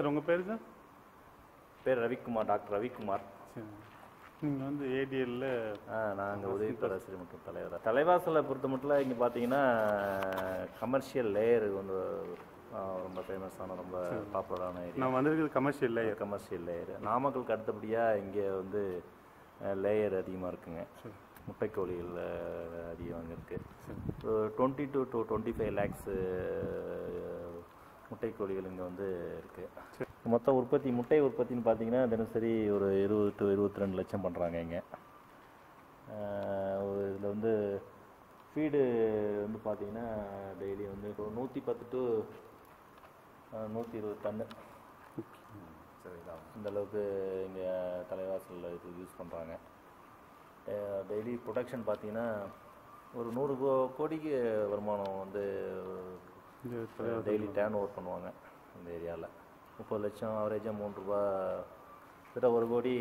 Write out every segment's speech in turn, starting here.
Sir உங்கள் பேர் sir பேர் ரவிக்குமார் டாக்டர் ரவிக்குமார் சரி நீங்கள் வந்து ஏடிஎல்ல நாங்கள் உதவி பேராசிரியர் மற்றும் தலைவர் தலைவாசலை பொறுத்த மட்டும் இங்கே பார்த்தீங்கன்னா கமர்ஷியல் லேயர் வந்து ஆ, ரொம்ப ஃபேமஸான ரொம்ப பாப்புலரான ஏரியா நான் வந்திருக்கிறது கமர்ஷியல் லேயர் கமர்ஷியல் லேயர் நாமக்கலுக்கு அடுத்தபடியாக இங்கே வந்து லேயர் அதிகமாக இருக்குங்க முட்டைக்கோழிகள் அஹ், அதிகம் அங்கே இருக்குது twenty two two twenty five lakhs முட்டைக்கோழிகள் இங்கே வந்து இருக்குது மொத்த உற்பத்தி முட்டை உற்பத்தின்னு பார்த்தீங்கன்னா தினசரி ஒரு இருபது டு இருபத்தி ரெண்டு லட்சம் பண்ணுறாங்க இங்கே இதில் வந்து ஃபீடு வந்து பார்த்தீங்கன்னா டெய்லி வந்து ஒரு நூற்றி பத்து டு நூற்றி இருபது டன்னு இந்த அளவுக்கு இங்கே தலைவாசலில் இது யூஸ் பண்ணுறாங்க டெய்லி ப்ரொடக்ஷன் பார்த்தீங்கன்னா ஒரு நூறு கோ கோடிக்கு வருமானம் வந்து இந்த டெய்லி டேர்ன் ஓவர் பண்ணுவாங்க இந்த ஏரியாவில் முப்பது லட்சம் ஆவரேஜாக மூணு ரூபா கிட்ட ஒரு கோடி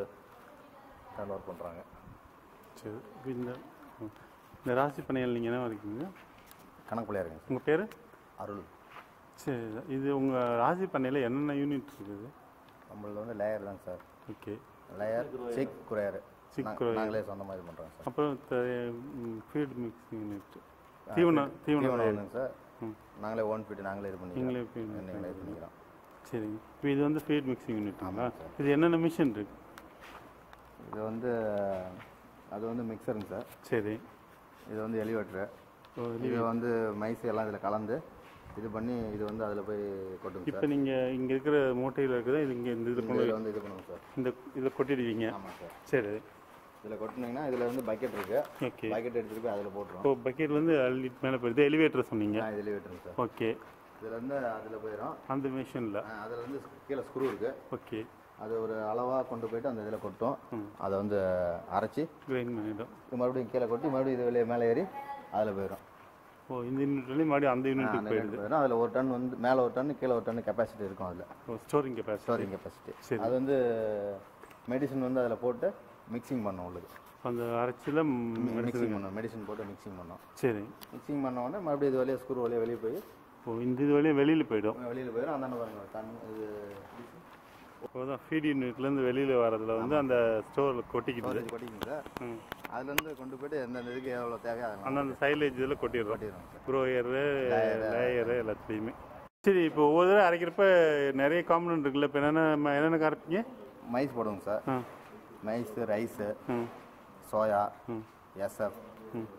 டேர்ன் ஓவர் பண்ணுறாங்க சரி இப்ப இந்த ம். இந்த ராசி பணியில் நீங்கள் என்ன இருக்கீங்க கணக்கு பிள்ளையா இருக்குங்க உங்கள் பேர் அருள் சரி சார். இது உங்கள் ராசி பண்ணையில் என்னென்ன யூனிட் இருக்குது நம்மளது வந்து லேயர் தான் sir okay layer chick grower chick நாங்களே சொந்தமாக இது பண்ணுறோம் சார் அப்புறம் ஃபீட் மிக்சிங் யூனிட் தீவனம் தீவனம் தீவனம் சார் நாங்களே ஓன் ஃபீட் நாங்களே இது பண்ணிக்கிறோம் நீங்களே feed நீங்களே இது பண்ணிக்கிறோம் சரிங்க இப்போ இது வந்து ஃபீட் மிக்சிங் யூனிட்டுங்களா இது என்னென்ன மிஷின் இருக்கு இது வந்து அது வந்து மிக்சருங்க சார் சரி இது வந்து எலிவேட்ரு ஓ, இது வந்து மைஸ் எல்லாம் இதில் கலந்து இது பண்ணி இது வந்து அதில் போய் கொட்டுங்க இப்போ சார் நீங்கள் இங்கே இருக்கிற மூட்டையில் இருக்கிறத இது இங்கே இந்த இது கொண்டு இதில் வந்து இது பண்ணுவோம் சார் இந்த இதில் கொட்டிடுவீங்க ஆமாம் சார் சரி இதில் கொட்டினீங்கன்னா இதில் வந்து பக்கெட் இருக்குது ஓகே பக்கெட் எடுத்துகிட்டு போய் அதில் போட்டுருவோம் இப்போ பக்கெட்லேருந்து அள்ளி மேலே போயிடுது எலிவேட்டர் சொன்னீங்க நான் இதில் விட்டுருங்க சார் ஓகே இதில் வந்து அதில் போயிடும் அந்த மிஷினில் அதில் வந்து கீழே ஸ்க்ரூ இருக்குது ஓகே அது ஒரு அளவாக கொண்டு போயிட்டு அந்த இதில் கொட்டும் அதை வந்து அரைச்சி கிரைண்ட் பண்ணிடும் இது மறுபடியும் கீழே கொட்டி மறுபடியும் இது வெளியே மேலே ஏறி அதில் போயிடும் ஓ இந்த யூனிட்லேயும் மறுபடியும் அந்த யூனிட்டுக்கு அந்த போயிடுது போயிடும் அதில் ஒரு டன் வந்து மேலே ஒரு டன் கீழே ஒரு டன் கெப்பாசிட்டி இருக்கும் அதில் ஓ ஸ்டோரிங் கெப்பாசிட்டி ஸ்டோரிங் கெப்பாசிட்டி சரி. அது வந்து மெடிசன் வந்து அதில் போட்டு மிக்சிங் பண்ணோம் உள்ளது அந்த அரைச்சியில் மிக்சிங் பண்ணோம் மெடிசன் போட்டு மிக்சிங் பண்ணோம் சரி மிக்சிங் பண்ண உடனே மறுபடியும் இது வழியாக ஸ்க்ரூ வழியாக வெளியே போய் ஓ இந்த இது வழியாக வெளியில் போயிடும் வெளியில் போயிடும் அந்த பாருங்க தண்ணி இது இப்போதான் ஃபீட் யூனிட்லேருந்து வெளியில் வரதுல வந்து அந்த ஸ்டோரில் கொட்டிக்கிட்டு ஸ்டோரேஜ் கொட்டிங்க சார் ம் அதுலேருந்து கொண்டு போயிட்டு எந்தெந்த இதுக்கு எவ்வளோ தேவையோ அதெல்லாம் அந்தந்த சைலேஜ் இதில் கொட்டிடுறோம் கொட்டிடுறோம் சார் க்ரோயரு லேயரு எல்லாத்துலேயுமே சரி இப்போ ஒவ்வொரு தடவை அரைக்கிறப்ப நிறைய காம்பனண்ட் இருக்குல்ல இப்போ என்னென்ன ம- என்னென்ன அரைப்பீங்க மைஸ் போடுவோங்க சார் ஆ மைஸ் ரைஸு ம் சோயா ம். எஸ்எஃப் ம்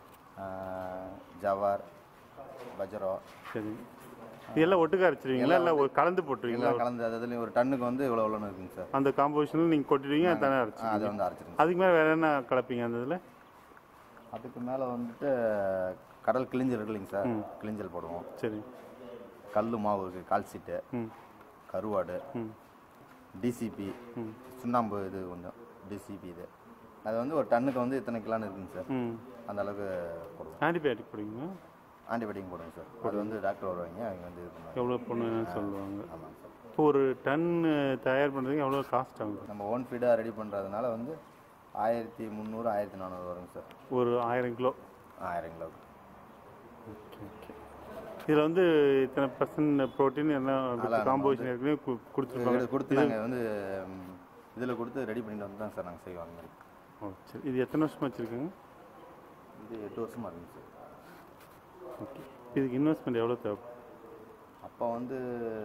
ஜவார் பஜ்ரோ சரி இதெல்லாம் ஒட்டுக்க அரைச்சிருவீங்களா இல்லை ஒரு கலந்து போட்டுருவீங்களா எல்லாம் கலந்து அது இதுலேயும் ஒரு டன்னுக்கு வந்து இவ்வளோ இவ்வளோன்னு இருக்குங்க சார் அந்த காம்போசிஷனில் நீங்கள் கொட்டிடுவீங்க அது தானே ஆ, அரைச்சி அதை வந்து அரைச்சிருங்க அதுக்கு மேலே வேறு என்ன கலப்பீங்க அந்த இதில் அதுக்கு மேலே வந்துட்டு கடல் கிளிஞ்சல் இருக்கு இல்லைங்க சார் கிளிஞ்சல் போடுவோம் சரி கல் மாவு இருக்குது கால்சீட்டு ம் கருவாடு ம் டிசிபி சுண்ணாம்பு இது கொஞ்சம் டிசிபி இது அது வந்து ஒரு டன்னுக்கு வந்து இத்தனை கிலோன்னு இருக்குங்க சார் ம் அந்த அளவுக்கு போடுவோம் ஆன்டிபயோட்டிக் போடுவீங்க ஆன்டிபயோட்டிக் போடுவோம் சார் அது வந்து டாக்டர் வருவாங்க அவங்க வந்து இது பண்ணுவாங்க எவ்வளோ பொண்ணுன்னு சொல்லுவாங்க ஆமாங்க சார் இப்போ ஒரு டன் தயார் பண்ணுறதுக்கு எவ்வளோ காஸ்ட் ஆகுது நம்ம ஓன் ஃபீடாக ரெடி பண்ணுறதுனால வந்து ஆயிரத்தி முந்நூறு ஆயிரத்தி நானூறு வருங்க சார் ஒரு ஆயிரம் கிலோ ஆயிரம் கிலோவுக்கு ஓகே ஓகே இதில் வந்து இத்தனை பர்சன்ட் ப்ரோட்டீன் எல்லாம் அதெல்லாம் காம்போசிஷன் ஏற்கனவே கு- கொடுத்துருப்பாங்க இது கொடுத்து நாங்கள் வந்து இதில் கொடுத்து ரெடி பண்ணிட்டு வந்து தான் சார் நாங்கள் செய்வோம் அந்த மாதிரி ஓ சரி இது எத்தனை வருஷமா வச்சுருக்கீங்க இது எட்டு வருஷமாக இருக்குங்க சார் ஓகே இதுக்கு இன்வெஸ்ட்மெண்ட் எவ்வளோ தேவை அப்போ வந்து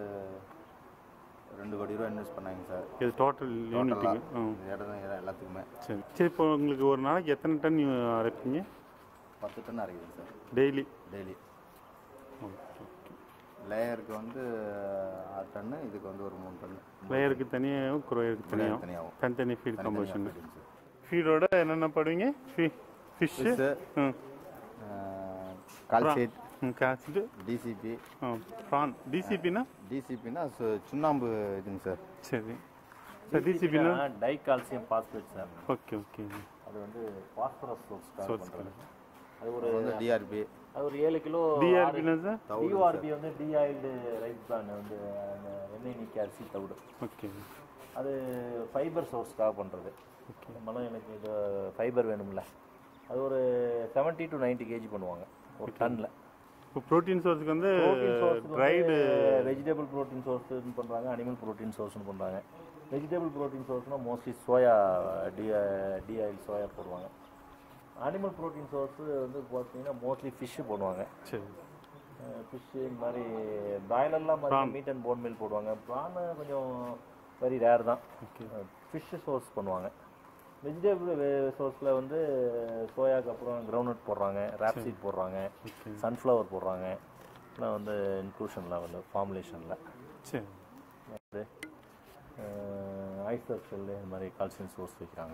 ரெண்டு கோடி ரூபா இன்வெஸ்ட் பண்ணாங்க சார் இது டோட்டல் யூனிட்டுக்கு ஆ இந்த இடம் தான் எல்லாத்துக்குமே சரி சரி இப்போ உங்களுக்கு ஒரு நாளைக்கு எத்தனை டன் அரைப்பீங்க பத்து டன் அரைக்குதுங்க sir daily daily okay okay லேயருக்கு வந்து ஆறு டன்னு இதுக்கு வந்து ஒரு மூணு டன்னு லேயருக்கு தனியாகவும் குரோயருக்கு தனியாகவும் தனியாகவும் தனித்தனி ஃபீட் காம்போசிஷன் போயிடுங்க சார் ஃபீடோட என்னென்ன போடுவீங்க ஃபீ ஃபிஷ்ஷு ஃபிஷ்ஷு ம் கால்சைட் ம் காய்ச்சிட்டு டிசிபி ஆ ப்ரான் டிசிபினா டிசிபின்னா சுண்ணாம்பு இதுங்க சார் சரி சார் டிசிபினா di calcium phosphate sir okay okay அது வந்து பாஸ்பரஸ் சோர்ஸ்க்காக பண்ணுறது அது ஒரு அது வந்து டிஆர்பி அது ஒரு ஏழு கிலோ டிஆர்பினா சார் டிஆர்பி வந்து டிஆயில்டு ரைஸ் பிளான் வந்து அந்த எண்ணெய் நீக்கி அரிசி தவிடு ஓகே அது ஃபைபர் சோர்ஸ்க்காக பண்ணுறது மனம் எனக்கு இது ஃபைபர் வேணும்ல அது ஒரு செவன்ட்டி டு 90 கேஜி பண்ணுவாங்க ஒரு டன்னில் இப்போ ப்ரோட்டீன் சோர்ஸுக்கு வந்து protein source dried vegetable protein சோர்ஸ்னு பண்ணுறாங்க அனிமல் ப்ரோட்டீன் சோர்ஸ்னு பண்ணுறாங்க வெஜிடபிள் ப்ரோட்டீன் சோர்ஸ்னால் மோஸ்ட்லி சோயா டி டி ஆயில் சோயா போடுவாங்க அனிமல் ப்ரோட்டீன் சோர்ஸ் வந்து பார்த்தீங்கன்னா மோஸ்ட்லி ஃபிஷ்ஷு போடுவாங்க சரி ஃபிஷ்ஷு இந்த மாதிரி பிராய்லர்லாம் மாதிரி மீட் அண்ட் போன் மீல் போடுவாங்க ப்ரான் கொஞ்சம் வெரி ரேர் தான் ஃபிஷ்ஷு சோர்ஸ் பண்ணுவாங்க வெஜிடபிள் சோர்ஸில் வந்து சோயாக்கு அப்புறம் கிரவுண்ட்நட் போடுறாங்க ராப்சீட் போடுறாங்க சன்ஃப்ளவர் போடுறாங்க இதெல்லாம் வந்து இன்க்ளூஷனில் வந்து ஃபார்முலேஷனில் சரி வந்து ஐசர் செல்லு இந்த மாதிரி கால்சியம் சோர்ஸ் வைக்கிறாங்க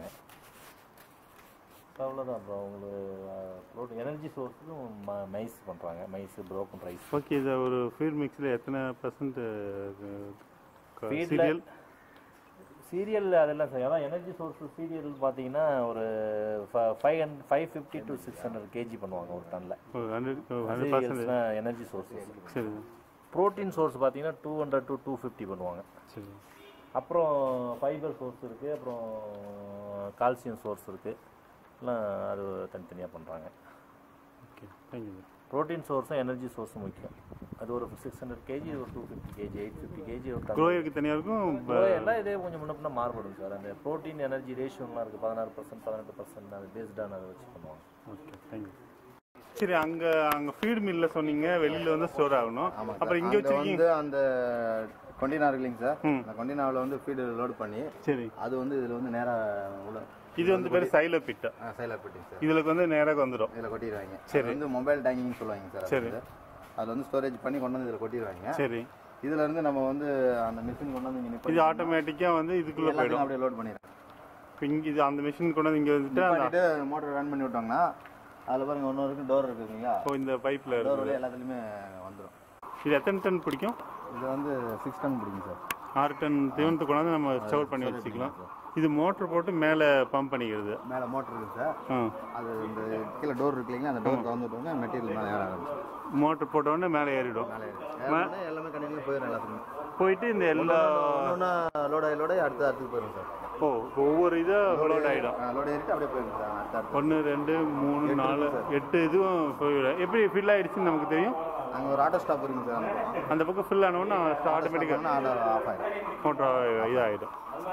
அவ்வளோதான் அப்புறம் உங்களுக்கு ப்ரோட்டீன் எனர்ஜி சோர்ஸும் ம மைஸ் பண்ணுறாங்க மைஸ் ப்ரோக்கன் ரைஸ் ஓகே இதை ஒரு ஃபீட் மிக்ஸில் எத்தனை பர்சன்ட் Feed ல- சீரியல் சீரியல் அதெல்லாம் சரி அதான் எனர்ஜி சோர்ஸ் சீரியல் பார்த்தீங்கன்னா ஒரு five hundred five fifty to six hundred KG பண்ணுவாங்க ஒரு டன்னில் ஹண்ட்ரட் ஹண்ட்ரட் பர்சன்ட் சீரியல்ஸ்னால் எனர்ஜி சோர்ஸஸ் சரி ப்ரோட்டீன் சோர்ஸ் பார்த்தீங்கன்னா two hundred to two fifty பண்ணுவாங்க சரி அப்புறம் ஃபைபர் சோர்ஸ் இருக்குது அப்புறம் கால்சியம் சோர்ஸ் இருக்குது எல்லாம் அது தனித்தனியாக பண்ணுறாங்க ஓகே தேங்க்யூ ப்ரோட்டீன் சோர்ஸும் எனர்ஜி சோர்ஸும் முக்கியம் அது ஒரு சிக்ஸ் ஹண்ட்ரட் கேஜி ஒரு two fifty KG eight fifty KG ஒரு டன் க்ரோயருக்கு தனியாக இருக்கும் எல்லாம் இதே கொஞ்சம் முன்ன பின்ன மாறுபடும் சார் அந்த ப்ரோட்டீன் எனர்ஜி ரேஷியோலாம் இருக்குது பதினாறு பர்சன்ட் பதினெட்டு பர்சன்ட் அது பேஸ்டான அதை வச்சு பண்ணுவாங்க ஓகே தேங்க்யூ சரி அங்கே அங்கே ஃபீட் மில்லில் சொன்னீங்க வெளியில் வந்து ஸ்டோர் ஆகணும் அப்புறம் இங்கே அங்க வச்சிருக்கீங்க வந்து அந்த கொண்டினார் இல்லைங்க சார் அந்த கொண்டினாவில் வந்து ஃபீடு லோட் பண்ணி சரி அது வந்து இதில் வந்து நேராக உள்ள இது வந்து பேர் சைலோ பிட்டு சைலாக போட்டிங்க சார் இதுல வந்து நேராக வந்துடும் இதில் கொட்டிடுவாங்க அது வந்து மொபைல் டேங்கிங் சொல்லுவாங்க சார் சரி. அது அதில் வந்து ஸ்டோரேஜ் பண்ணி கொண்டு வந்து இதில் கொட்டிடுவாங்க சரி இதுல இருந்து நம்ம வந்து அந்த மிஷின் கொண்டு வந்து இங்கே இது நிப்பாட்டி ஆட்டோமேட்டிக்காக வந்து இதுக்குள்ளே எல்லாத்தையும் போயிடும் அப்படியே லோட் பண்ணிடுறேன் இப்போ இங்கே இது அந்த மிஷின் கொண்டு வந்து இங்கே வந்துட்டு அந்த பண்ணிட்டு மோட்டர் ரன் பண்ணி விட்டோம்னா அதில் பாருங்க ஒன்று இருக்கு டோர் இருக்கு இல்லைங்களா இப்போ இந்த பைப்பில் டோர் இருக்குது வழியாக எல்லாத்துலேயுமே வந்துடும் இது எத்தனை டன் பிடிக்கும் இது வந்து சிக்ஸ் டன் பிடிக்கும் சார் ஆறு டன் தீவனத்தை கொண்டாந்து நம்ம ஸ்டோர் பண்ணி வச்சுக்கலாம் இது மோட்டர் போட்டு மேலே பம்ப் பண்ணிக்கிறது மேலே மோட்டர் இருக்கு சார் ஆ அது இந்த கீழே டோர் இருக்கு இல்லைங்களா அந்த டோர் திறந்துட்டோங்க மெட்டீரியல் மேலே ஏற ஆரம்பிச்சு மோட்டர் போட்ட உடனே மேலே ஏறிடும் மேலே ஏறிடும் எல்லாமே கண்டினியூ போயிடும் எல்லாத்துக்குமே போயிட்டு இந்த எல்லா ஒன்று லோட் ஆகி லோட் ஆகி அடுத்து அடுத்து போயிடும் சார் ஓ ஒவ்வொரு இதாக லோட் ஆகிடும் லோட் ஏறிட்டு அப்படியே போயிடும் சார் அடுத்து அடுத்து ஒன்று ரெண்டு மூணு நாலு எட்டு இதுவும் போயிடும் எப்படி ஃபில் ஆயிடுச்சுன்னு நமக்கு தெரியும் அங்கே ஒரு ஆட்டோ ஸ்டாப் இருக்குங்க சார் அந்த பக்கம் அந்த பக்கம் ஃபில் ஆனவுடனே ஆட்டோமேட்டிக்காக ஆட்டோ ஆஃப் ஆகிடும் மோட்டர் இதாகிடும்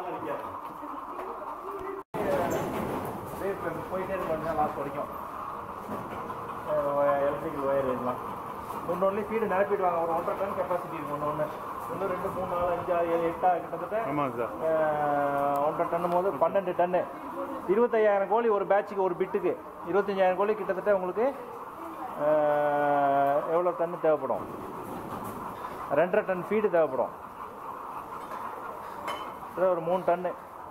போயிட்டே இருப்பாங்க லாஸ்ட் வரைக்கும் எலக்ட்ரிக்கல் ஒயர் இதெல்லாம் ஒன்று ஒன்றுலேயும் ஃபீடு நிரப்பிடுவாங்க ஒரு ஒன்றரை டன் கெப்பாசிட்டி இருக்கும் ஒன்று ஒன்று ஒன்று ரெண்டு மூணு நாலு அஞ்சு ஆறு ஏழு எட்டா கிட்டத்தட்ட ஆமாம் சார் அஹ், ஒன்றரை டன்னும் போது பன்னெண்டு டன்னு இருபத்தையாயிரம் கோழி ஒரு பேட்சுக்கு ஒரு பிட்டுக்கு இருபத்தஞ்சாயிரம் கோழி கிட்டத்தட்ட உங்களுக்கு அஹ், எவ்வளோ டன்னு தேவைப்படும் ரெண்டரை டன் ஃபீடு தேவைப்படும் இது ஒரு மூணு டன்னு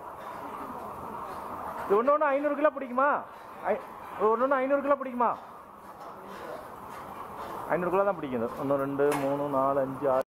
இது ஒன்று ஒன்று ஐநூறு கிலோ பிடிக்குமா ஐ ஒன்று ஒன்று ஐநூறு கிலோ பிடிக்குமா ஐநூறு கிலோ தான் பிடிக்குது ஒன்று ரெண்டு மூணு நாலு அஞ்சு ஆறு